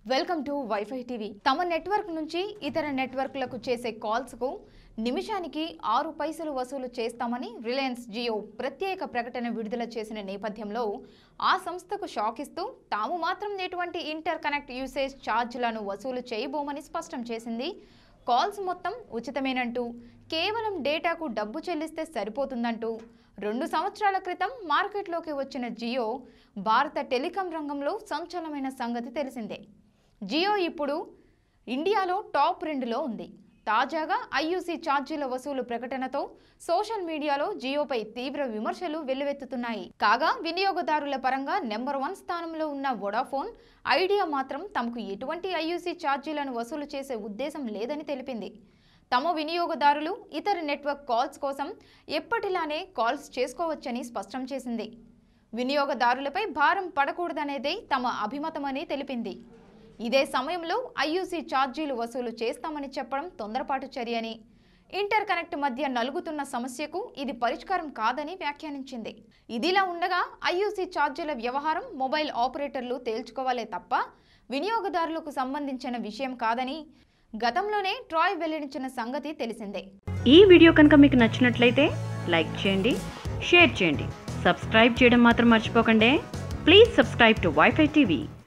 welcome to WiFi TV తమ network నుంచి ఇతర నెట్వర్క్లకు చేసే కాల్స్కు నిమిషానికి ఆరు పైసలు వసూలు చేస్తామని రిలయన్స్ జియో ప్రత్యేక ప్రకటన విడుదల చేసిన నేపథ్యంలో ఆ సంస్థకు షాక్ ఇస్తూ తాము మాత్రం ఎటువంటి ఇంటర్ కనెక్ట్ యూసేజ్ ఛార్జీలను వసూలు చేయబోమని స్పష్టం చేసింది కాల్స్ మొత్తం ఉచితమేనంటూ కేవలం డేటాకు డబ్బు చెల్లిస్తే సరిపోతుందంటూ రెండు సంవత్సరాల క్రితం మార్కెట్లోకి వచ్చిన జియో భారత టెలికాం రంగంలో సంచలనమైన సంగతి తెలిసిందే జియో ఇప్పుడు ఇండియాలో టాప్ రెండులో ఉంది తాజాగా ఐయూసీ ఛార్జీల వసూలు ప్రకటనతో సోషల్ మీడియాలో జియోపై తీవ్ర విమర్శలు వెల్లువెత్తుతున్నాయి కాగా వినియోగదారుల పరంగా నెంబర్ వన్ స్థానంలో ఉన్న వొడాఫోన్ ఐడియా మాత్రం తమకు ఎటువంటి ఐయూసీ ఛార్జీలను వసూలు చేసే ఉద్దేశం లేదని తెలిపింది తమ వినియోగదారులు ఇతర నెట్వర్క్ కాల్స్ కోసం ఎప్పటిలానే కాల్స్ చేసుకోవచ్చని స్పష్టం చేసింది వినియోగదారులపై భారం పడకూడదనేదే తమ అభిమతమని తెలిపింది ఇదే సమయంలో ఐయూసీ ఛార్జీలు వసూలు చేస్తామని చెప్పడం తొందరపాటు చర్యని ఇంటర్ కనెక్ట్ మధ్య నలుగుతున్న సమస్యకు ఇది పరిష్కారం కాదని వ్యాఖ్యానించింది ఇదిలా ఉండగా ఐయూసీ ఛార్జీల వ్యవహారం మొబైల్ ఆపరేటర్లు తేల్చుకోవాలే తప్ప వినియోగదారులకు సంబంధించిన విషయం కాదని గతంలోనే ట్రాయ్ వెల్లడించిన సంగతి తెలిసిందే ఈ వీడియో కనుక మీకు నచ్చినట్లయితే లైక్ చేయండి షేర్ చేయండి సబ్స్క్రైబ్ చేయడం మాత్రం మర్చిపోకండి please subscribe to WiFi TV